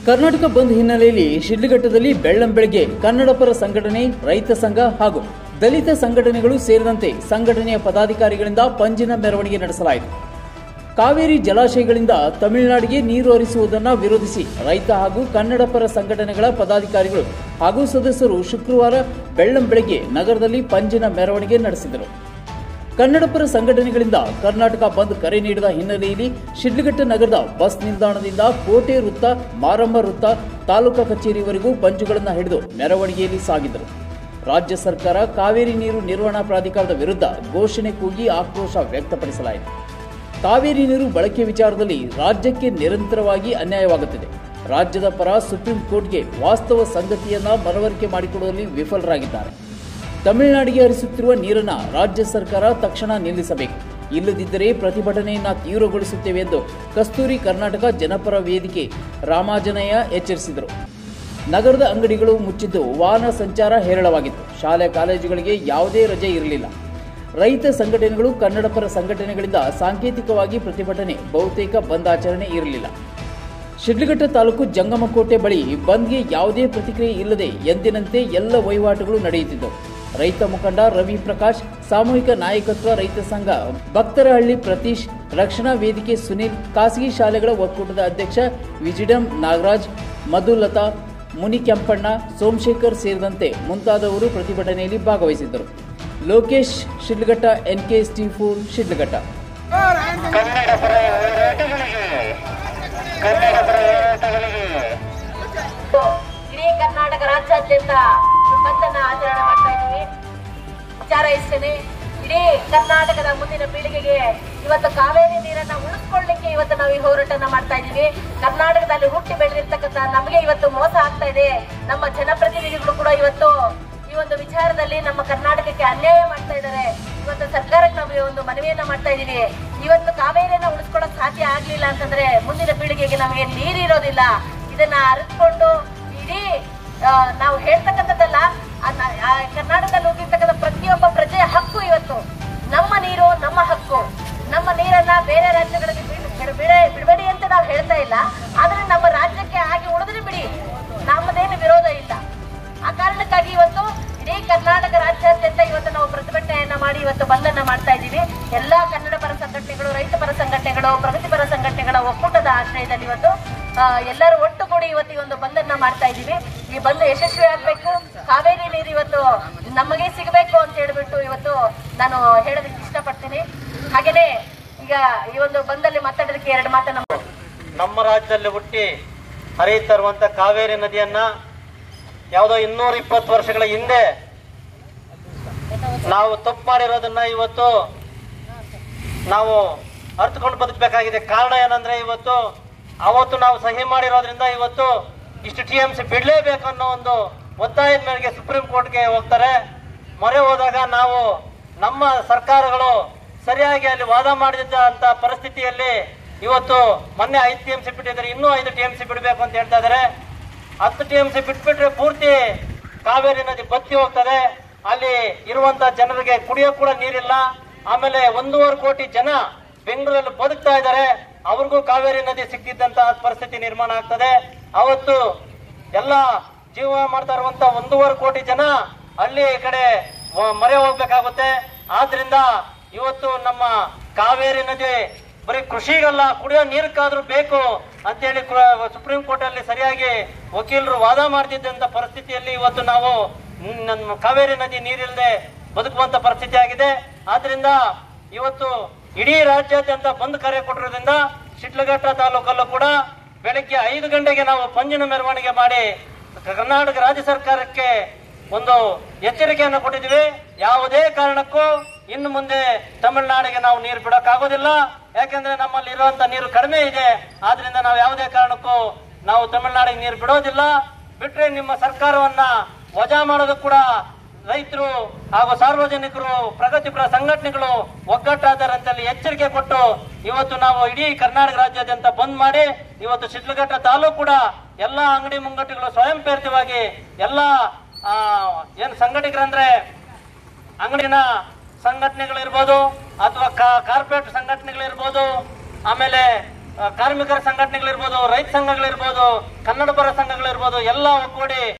ಕರ್ನಾಟಕ ಬಂದ್ ಹಿನ್ನೆಲೆಯಲ್ಲಿ ಶಿಡ್ಲಘಟ್ಟದಲ್ಲಿ ಬೆಳ್ಳಂಬೆಳಗ್ಗೆ ಕನ್ನಡ ಪರ ಸಂಘಟನೆ ರೈತ ಸಂಘ ಹಾಗೂ ದಲಿತ ಸಂಘಟನೆಗಳು ಸೇರಿದಂತೆ ಸಂಘಟನೆಯ ಪದಾಧಿಕಾರಿಗಳಿಂದ ಪಂಜಿನ ಮೆರವಣಿಗೆ ನಡೆಸಲಾಯಿತು ಕಾವೇರಿ ಜಲಾಶಯಗಳಿಂದ ತಮಿಳುನಾಡಿಗೆ ನೀರು ಹರಿಸುವುದನ್ನು ವಿರೋಧಿಸಿ ರೈತ ಹಾಗೂ ಕನ್ನಡ ಪರ ಸಂಘಟನೆಗಳ ಪದಾಧಿಕಾರಿಗಳು ಹಾಗೂ ಸದಸ್ಯರು ಶುಕ್ರವಾರ ಬೆಳ್ಳಂಬೆಳಗ್ಗೆ ನಗರದಲ್ಲಿ ಪಂಜಿನ ಮೆರವಣಿಗೆ ನಡೆಸಿದರು ಕನ್ನಡಪರ ಸಂಘಟನೆಗಳಿಂದ ಕರ್ನಾಟಕ ಬಂದ್ ಕರೆ ನೀಡಿದ ಹಿನ್ನೆಲೆಯಲ್ಲಿ ಶಿಡ್ಲಘಟ್ಟ ನಗರದ ಬಸ್ ನಿಲ್ದಾಣದಿಂದ ಕೋಟೆ ವೃತ್ತ ಮಾರಮ್ಮ ವೃತ್ತ ತಾಲೂಕಾ ಕಚೇರಿವರೆಗೂ ಪಂಜುಗಳನ್ನು ಹಿಡಿದು ಮೆರವಣಿಗೆಯಲ್ಲಿ ಸಾಗಿದರು ರಾಜ್ಯ ಸರ್ಕಾರ ಕಾವೇರಿ ನೀರು ನಿರ್ವಹಣಾ ಪ್ರಾಧಿಕಾರದ ವಿರುದ್ಧ ಘೋಷಣೆ ಕೂಗಿ ಆಕ್ರೋಶ ವ್ಯಕ್ತಪಡಿಸಲಾಯಿತು ಕಾವೇರಿ ನೀರು ಬಳಕೆ ವಿಚಾರದಲ್ಲಿ ರಾಜ್ಯಕ್ಕೆ ನಿರಂತರವಾಗಿ ಅನ್ಯಾಯವಾಗುತ್ತಿದೆ ರಾಜ್ಯದ ಪರ ಸುಪ್ರೀಂ ಕೋರ್ಟ್ಗೆ ವಾಸ್ತವ ಸಂಗತಿಯನ್ನ ಮನವರಿಕೆ ಮಾಡಿಕೊಡುವಲ್ಲಿ ವಿಫಲರಾಗಿದ್ದಾರೆ ತಮಿಳುನಾಡಿಗೆ ಹರಿಸುತ್ತಿರುವ ನೀರನ್ನ ರಾಜ್ಯ ಸರ್ಕಾರ ತಕ್ಷಣ ನಿಲ್ಲಿಸಬೇಕು ಇಲ್ಲದಿದ್ದರೆ ಪ್ರತಿಭಟನೆಯನ್ನ ತೀವ್ರಗೊಳಿಸುತ್ತೇವೆ ಎಂದು ಕಸ್ತೂರಿ ಕರ್ನಾಟಕ ಜನಪರ ವೇದಿಕೆ ರಾಮಾಜನಯ್ಯ ಎಚ್ಚರಿಸಿದರು ನಗರದ ಅಂಗಡಿಗಳು ಮುಚ್ಚಿದ್ದು ವಾಹನ ಸಂಚಾರ ಹೇರಳವಾಗಿತ್ತು ಶಾಲೆ ಕಾಲೇಜುಗಳಿಗೆ ಯಾವುದೇ ರಜೆ ಇರಲಿಲ್ಲ ರೈತ ಸಂಘಟನೆಗಳು ಕನ್ನಡಪರ ಸಂಘಟನೆಗಳಿಂದ ಸಾಂಕೇತಿಕವಾಗಿ ಪ್ರತಿಭಟನೆ ಬಹುತೇಕ ಬಂದ್ ಆಚರಣೆ ಇರಲಿಲ್ಲ ಶಿಡ್ಲಘಟ್ಟ ತಾಲೂಕು ಜಂಗಮಕೋಟೆ ಬಳಿ ಬಂದ್ಗೆ ಯಾವುದೇ ಪ್ರತಿಕ್ರಿಯೆ ಇಲ್ಲದೆ ಎಂದಿನಂತೆ ಎಲ್ಲ ವಹಿವಾಟುಗಳು ನಡೆಯುತ್ತಿದ್ದವು ರೈತ ಮುಖಂಡ ರವಿ ಪ್ರಕಾಶ್ ಸಾಮೂಹಿಕ ನಾಯಕತ್ವ ರೈತ ಸಂಘ ಭಕ್ತರಹಳ್ಳಿ ಪ್ರತೀಶ್ ರಕ್ಷಣಾ ವೇದಿಕೆ ಸುನಿಲ್ ಖಾಸಗಿ ಶಾಲೆಗಳ ಒಕ್ಕೂಟದ ಅಧ್ಯಕ್ಷ ವಿಜಿಡಂ ನಾಗರಾಜ್ ಮಧುಲತಾ ಮುನಿ ಕೆಂಪಣ್ಣ ಸೋಮಶೇಖರ್ ಸೇರಿದಂತೆ ಮುಂತಾದವರು ಪ್ರತಿಭಟನೆಯಲ್ಲಿ ಭಾಗವಹಿಸಿದ್ದರು ಲೋಕೇಶ್ ಶಿಡ್ಲಘಟ್ಟ ಎನ್ಕೆ ಸ್ಟೀಫೂರ್ ಶಿಡ್ಲಘಟ್ಟ ಕನ್ನಡ ಪರ ಹೋರಾಟಗಳಿಗೆ ಕನ್ನಡ ಪರ ಹೋರಾಟಗಳಿಗೆ ಇಡೀ ಕರ್ನಾಟಕ ರಾಜ್ಯಾದ್ಯಂತ ಬಂಧನ ಆಚರಣೆ ಮಾಡ್ತಾ ಇದ್ದೀವಿ ವಿಚಾರ ಇಷ್ಟೇನೆ ಇಡೀ ಕರ್ನಾಟಕದ ಮುಂದಿನ ಪೀಳಿಗೆಗೆ ಇವತ್ತು ಕಾವೇರಿ ನೀರನ್ನ ಉಳಿಸ್ಕೊಳ್ಳಿಕ್ಕೆ ಇವತ್ತು ನಾವು ಈ ಹೋರಾಟನ ಮಾಡ್ತಾ ಇದ್ದೀವಿ ಕರ್ನಾಟಕದಲ್ಲಿ ಹುಟ್ಟಿ ಬೆಳೆದಿರ್ತಕ್ಕಂಥ ನಮಗೆ ಇವತ್ತು ಮೋಸ ಆಗ್ತಾ ಇದೆ ನಮ್ಮ ಜನಪ್ರತಿನಿಧಿಗಳು ಕೂಡ ಇವತ್ತು ಈ ಒಂದು ವಿಚಾರದಲ್ಲಿ ನಮ್ಮ ಕರ್ನಾಟಕಕ್ಕೆ ಅನ್ಯಾಯ ಮಾಡ್ತಾ ಇದ್ದಾರೆ ಇವತ್ತು ಸರ್ಕಾರಕ್ಕೆ ನಾವು ಈ ಒಂದು ಮನವಿಯನ್ನ ಮಾಡ್ತಾ ಇದೀವಿ ಇವತ್ತು ಕಾವೇರಿಯನ್ನ ಉಳಿಸ್ಕೊಳ್ಳೋಕ್ ಸಾಧ್ಯ ಆಗ್ಲಿಲ್ಲ ಅಂತಂದ್ರೆ ಮುಂದಿನ ಪೀಳಿಗೆಗೆ ನಮಗೆ ನೀರಿರೋದಿಲ್ಲ ಇದನ್ನ ಅರಿತುಕೊಂಡು ಇಡೀ ಆ, ನಾವು ಹೇಳ್ತಕ್ಕಂಥದ್ದಲ್ಲ ಅದ್ನ- ಆ ಕರ್ನಾಟಕದಲ್ಲಿ ಹೋಗಿರ್ತಕ್ಕಂಥ ಪ್ರತಿಯೊಬ್ಬ ಪ್ರಜೆಯ ಹಕ್ಕು ಇವತ್ತು ನಮ್ಮ ನೀರು ನಮ್ಮ ಹಕ್ಕು ನಮ್ಮ ನೀರನ್ನ ಬೇರೆ ರಾಜ್ಯಗಳಿಗೆ ಬಿಡ್- ಬಿಡ್- ಬಿಡ- ಬಿಡಬೇಡಿ ಅಂತ ನಾವು ಹೇಳ್ತಾ ಇಲ್ಲ ಆದ್ರೆ ನಮ್ಮ ರಾಜ್ಯಕ್ಕೆ ಆಗಿ ಉಳಿದ್ರೆ ಬಿಡಿ ನಮ್ಮದೇನು ವಿರೋಧ ಇಲ್ಲ ಆ ಕಾರಣಕ್ಕಾಗಿ ಇವತ್ತು ಇಡೀ ಕರ್ನಾಟಕ ರಾಜ್ಯಾದ್ಯಂತ ಇವತ್ತು ನಾವು ಪ್ರತಿಭಟನೆಯನ್ನ ಮಾಡಿ ಇವತ್ತು ಬಂದನ್ನ ಮಾಡ್ತಾ ಇದ್ದೀವಿ ಎಲ್ಲಾ ಕನ್ನಡ ಪರ ಸಂಘಟನೆಗಳು ರೈತ ಪರ ಸಂಘಟನೆಗಳು ಪ್ರಗತಿಪರ ಸಂಘಟನೆಗಳ ಒಕ್ಕೂಟದ ಆಶ್ರಯದಲ್ಲಿ ಇವತ್ತು ಆ, ಎಲ್ಲರೂ ಒಟ್ಟುಗೂಡಿ ಇವತ್ತು ಈ ಒಂದು ಬಂದನ್ನ ಮಾಡ್ತಾ ಇದ್ದೀವಿ ಈ ಬಂದ್ ಯಶಸ್ವಿ ಆಗ್ಬೇಕು ಕಾವೇರಿ ನೀರು ಇವತ್ತು ನಮಗೆ ಸಿಗಬೇಕು ಅಂತ ಹೇಳ್ಬಿಟ್ಟು ಇವತ್ತು ನಾನು ಹೇಳೋದಕ್ಕೆ ಇಷ್ಟಪಡ್ತೀನಿ ಹಾಗೇನೆ ಈಗ ಈ ಒಂದು ಬಂದಲ್ಲಿ ಮಾತಾಡೋದಕ್ಕೆ ಎರಡು ಮಾತನ್ನ ನಮ್ಮ ರಾಜ್ಯದಲ್ಲಿ ಹುಟ್ಟಿ ಹರಿಯುತ್ತಾ ಇರುವಂತ ಕಾವೇರಿ ನದಿಯನ್ನ ಯಾವುದೋ ಇನ್ನೂರ ಇಪ್ಪತ್ತು ವರ್ಷಗಳ ಹಿಂದೆ ನಾವು ತಪ್ಪು ಮಾಡಿರೋದನ್ನ ಇವತ್ತು ನಾವು ಅರ್ಥಕೊಂಡು ಬದುಕಬೇಕಾಗಿದೆ ಕಾರಣ ಏನಂದ್ರೆ ಇವತ್ತು ಅವತ್ತು ನಾವು ಸಹಿ ಮಾಡಿರೋದ್ರಿಂದ ಇವತ್ತು ಇಷ್ಟು ಟಿ ಎಂ ಸಿ ಬಿಡಲೇಬೇಕು ಅನ್ನೋ ಒಂದು ಒತ್ತಾಯದ ಮೇರೆಗೆ ಸುಪ್ರೀಂ ಕೋರ್ಟ್ಗೆ ಹೋಗ್ತಾರೆ ಮೊರೆ ಹೋದಾಗ ನಾವು ನಮ್ಮ ಸರ್ಕಾರಗಳು ಸರಿಯಾಗಿ ಅಲ್ಲಿ ವಾದ ಮಾಡಿದ ಅಂತ ಪರಿಸ್ಥಿತಿಯಲ್ಲಿ ಇವತ್ತು ಮೊನ್ನೆ ಐದು ಟಿ ಎಂ ಸಿ ಬಿಟ್ಟಿದ್ದಾರೆ ಇನ್ನೂ ಐದು ಟಿ ಎಂ ಸಿ ಬಿಡಬೇಕು ಅಂತ ಹೇಳ್ತಾ ಇದ್ದಾರೆ ಹತ್ತು ಟಿ ಎಂ ಸಿ ಬಿಟ್ಬಿಟ್ರೆ ಪೂರ್ತಿ ಕಾವೇರಿ ನದಿ ಬತ್ತಿ ಹೋಗ್ತದೆ ಅಲ್ಲಿ ಇರುವಂತ ಜನರಿಗೆ ಕುಡಿಯೋಕ್ ಕೂಡ ನೀರಿಲ್ಲ ಆಮೇಲೆ ಒಂದೂವರೆ ಕೋಟಿ ಜನ ಬೆಂಗಳೂರಲ್ಲಿ ಬದುಕ್ತಾ ಇದ್ದಾರೆ ಅವ್ರಿಗೂ ಕಾವೇರಿ ನದಿ ಸಿಕ್ತಿದ್ದಂತ ಪರಿಸ್ಥಿತಿ ನಿರ್ಮಾಣ ಆಗ್ತದೆ ಅವತ್ತು ಎಲ್ಲ ಜೀವ ಮಾಡ್ತಾ ಇರುವಂತ ಒಂದೂವರೆ ಕೋಟಿ ಜನ ಹಳ್ಳಿ ಕಡೆ ವ- ಮೊರೆ ಹೋಗ್ಬೇಕಾಗುತ್ತೆ ಆದ್ರಿಂದ ಇವತ್ತು ನಮ್ಮ ಕಾವೇರಿ ನದಿ ಬರೀ ಕೃಷಿಗಲ್ಲ ಕುಡಿಯೋ ನೀರಕ್ಕಾದ್ರೂ ಬೇಕು ಅಂತೇಳಿ ಕು- ಸುಪ್ರೀಂ ಕೋರ್ಟ್ ಅಲ್ಲಿ ಸರಿಯಾಗಿ ವಕೀಲರು ವಾದ ಮಾಡ್ತಿದ್ದಂತ ಪರಿಸ್ಥಿತಿಯಲ್ಲಿ ಇವತ್ತು ನಾವು ನ್- ನಮ್ಮ ಕಾವೇರಿ ನದಿ ನೀರಿಲ್ಲದೆ ಬದುಕುವಂತ ಪರಿಸ್ಥಿತಿ ಆಗಿದೆ ಆದ್ರಿಂದ ಇವತ್ತು ಇಡೀ ರಾಜ್ಯಾದ್ಯಂತ ಬಂದ್ ಕರೆ ಕೊಟ್ಟಿರೋದ್ರಿಂದ ಶಿಡ್ಲಘಟ್ಟ ತಾಲೂಕಲ್ಲೂ ಕೂಡ ಬೆಳಗ್ಗೆ ಐದು ಗಂಟೆಗೆ ನಾವು ಪಂಜಿನ ಮೆರವಣಿಗೆ ಮಾಡಿ ಕರ್ನಾಟಕ ರಾಜ್ಯ ಸರ್ಕಾರಕ್ಕೆ ಒಂದು ಎಚ್ಚರಿಕೆಯನ್ನು ಕೊಟ್ಟಿದ್ದೀವಿ ಯಾವುದೇ ಕಾರಣಕ್ಕೂ ಇನ್ನು ಮುಂದೆ ತಮಿಳುನಾಡಿಗೆ ನಾವು ನೀರು ಬಿಡೋಕ್ಕಾಗೋದಿಲ್ಲ ಯಾಕೆಂದ್ರೆ ನಮ್ಮಲ್ಲಿ ಇರುವಂತ ನೀರು ಕಡಿಮೆ ಇದೆ ಆದ್ರಿಂದ ನಾವು ಯಾವುದೇ ಕಾರಣಕ್ಕೂ ನಾವು ತಮಿಳುನಾಡಿಗೆ ನೀರು ಬಿಡೋದಿಲ್ಲ ಬಿಟ್ರೆ ನಿಮ್ಮ ಸರ್ಕಾರವನ್ನ ವಜಾ ಮಾಡೋದು ಕೂಡ ರೈತರು ಹಾಗೂ ಸಾರ್ವಜನಿಕರು ಪ್ರಗತಿಪರ ಸಂಘಟನೆಗಳು ಒಗ್ಗಟ್ಟಾದರೆ ಅಂತಲ್ಲಿ ಎಚ್ಚರಿಕೆ ಕೊಟ್ಟು ಇವತ್ತು ನಾವು ಇಡೀ ಕರ್ನಾಟಕ ರಾಜ್ಯಾದ್ಯಂತ ಬಂದ್ ಮಾಡಿ ಇವತ್ತು ಶಿಡ್ಲಘಟ್ಟ ತಾಲೂಕು ಕೂಡ ಎಲ್ಲಾ ಅಂಗಡಿ ಮುಂಗಟ್ಟುಗಳು ಸ್ವಯಂ ಪ್ರೇರಿತವಾಗಿ ಎಲ್ಲಾ ಆ, ಏನ್ ಸಂಘಟಕರಂದ್ರೆ ಅಂಗಡಿನ ಸಂಘಟನೆಗಳಿರ್ಬೋದು ಅಥವಾ ಕಾರ್ಪೊರೇಟ್ ಸಂಘಟನೆಗಳಿರ್ಬೋದು ಆಮೇಲೆ ಆ, ಕಾರ್ಮಿಕರ ಸಂಘಟನೆಗಳಿರ್ಬೋದು ರೈತ ಸಂಘಗಳಿರ್ಬೋದು ಕನ್ನಡ ಪರ ಸಂಘಗಳಿರ್ಬೋದು ಎಲ್ಲ ಒಗ್ಗೂಡಿ